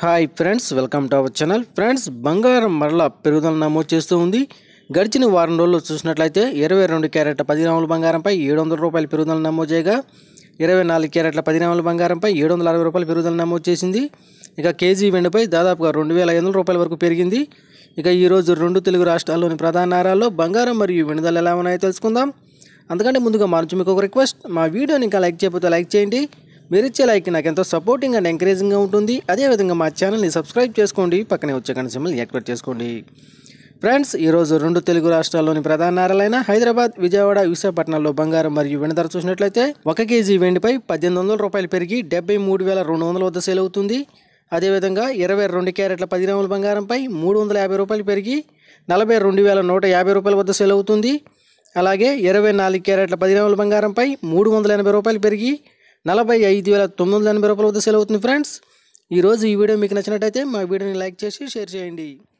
hi friends welcome to our channel friends బంగారం మరలా పెరుగుదల నమోదు చేస్తూ ఉంది గడిచిన వారం రోజుల్లో చూసినట్లయితే ఇరవై రెండు క్యారెట్ల పది గ్రాముల బంగారంపై ఏడు వందల రూపాయల పెరుగుదల నమోదు చేయగా ఇరవై నాలుగు క్యారెట్ల పది గ్రాముల బంగారంపై ఏడు వందల అరవై రూపాయల పెరుగుదల నమోదు చేసింది ఇక కేజీ వెండిపై దాదాపుగా రెండు వేల ఐదు వందల రూపాయల వరకు పెరిగింది ఇక ఈరోజు రెండు తెలుగు రాష్ట్రాల్లోని ప్రధాన నగరాల్లో బంగారం మరియు వెనుదల ఎలా ఉన్నాయో తెలుసుకుందాం అందుకంటే ముందుగా మా నుంచి మీకు ఒక రిక్వెస్ట్ మా వీడియోని ఇంకా లైక్ చేయకపోతే లైక్ చేయండి మీరు ఇచ్చే లైక్ నాకు ఎంతో సపోర్టింగ్ అండ్ ఎంకరేజింగ్గా ఉంటుంది అదేవిధంగా మా ఛానల్ని సబ్స్క్రైబ్ చేసుకోండి పక్కనే వచ్చే గంట సింబల్ యాక్టివేట్ చేసుకోండి ఫ్రెండ్స్ ఈరోజు రెండు తెలుగు రాష్ట్రాల్లోని ప్రధాన నగరాలైన హైదరాబాద్ విజయవాడ విశాఖపట్నంలో బంగారం మరియు వెండి ధర చూసినట్లయితే ఒక కేజీ వెండిపై పద్దెనిమిది వందల రూపాయలు పెరిగి డెబ్బై మూడు వేల రెండు వందల వద్ద సేల్ అవుతుంది అదేవిధంగా ఇరవై రెండు క్యారెట్ల పది గ్రాముల బంగారంపై మూడు వందల యాభై రూపాయలు పెరిగి నలభై రెండు వేల నూట యాభై రూపాయల వద్ద సేల్ అవుతుంది అలాగే ఇరవై నాలుగు క్యారెట్ల పది గ్రాముల బంగారంపై మూడు వందల ఎనభై రూపాయలు పెరిగి నలభై ఐదు వేల తొమ్మిది వందల ఎనభై రూపాయల వద్ద సేల్ అవుతుంది ఫ్రెండ్స్ ఈరోజు ఈ వీడియో మీకు నచ్చినట్టయితే మా వీడియోని లైక్ చేసి షేర్ చేయండి